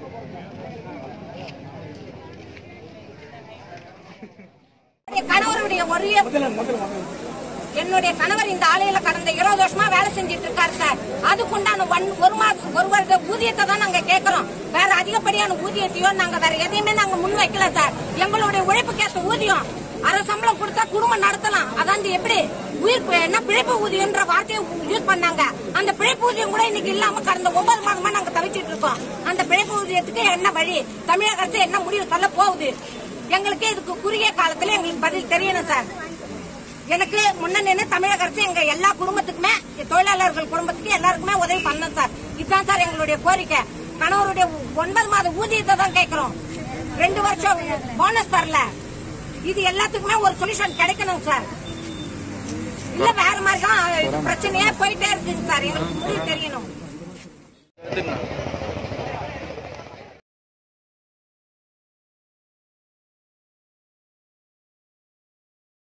என்னுடைய கணவருடைய ஒரே என்னுடைய கணவர் இந்த ஆலையில கடந்த இருபது வருஷமா வேலை செஞ்சுட்டு இருக்காரு சார் அதுக்குண்டான ஒன் ஒரு மாசம் ஒரு வருட ஊதியத்தை தான் நாங்க கேட்கறோம் வேற அதிகப்படியான ஊதியத்தையோ நாங்க வேற எதையுமே நாங்க முன் வைக்கல சார் எங்களுடைய உழைப்புக்கேற்ற ஊதியம் அரை சம்பளம் கொடுத்தா குடும்பம் நடத்தலாம் அதான் எப்படி உயிர் பி- என்ன பிழைப்பு ஊதியம்ன்ற வார்த்தையை யூஸ் பண்ணாங்க அந்த பிழைப்பு ஊதியம் கூட இன்னைக்கு இல்லாம கடந்த ஒன்பது மாதமா நாங்க தவிச்சிட்டு இருக்கோம் அந்த பிழைப்பு ஊதியத்துக்கு என்ன வழி தமிழக அரசு என்ன முடிவு சொல்ல போகுது எங்களுக்கு இதுக்கு குறுகிய காலத்துல எங்களுக்கு பதில் தெரியணும் சார் எனக்கு முன்ன நின்று தமிழக அரசு எங்க எல்லா குடும்பத்துக்குமே தொழிலாளர்கள் குடும்பத்துக்கு எல்லாருக்குமே உதவி பண்ணணும் சார் இதுதான் சார் எங்களுடைய கோரிக்கை கணவருடைய ஒன்பது மாத ஊதியத்தை தான் கேட்கிறோம் ரெண்டு வருஷம் போனஸ் தரல இது எல்லாத்துக்குமே ஒரு சொல்யூஷன் கிடைக்கணும் சார் இல்ல வேற மாதிரி தான் பிரச்சனையே போயிட்டே இருக்குங்க சார் எங்களுக்கு முடிவு தெரியணும்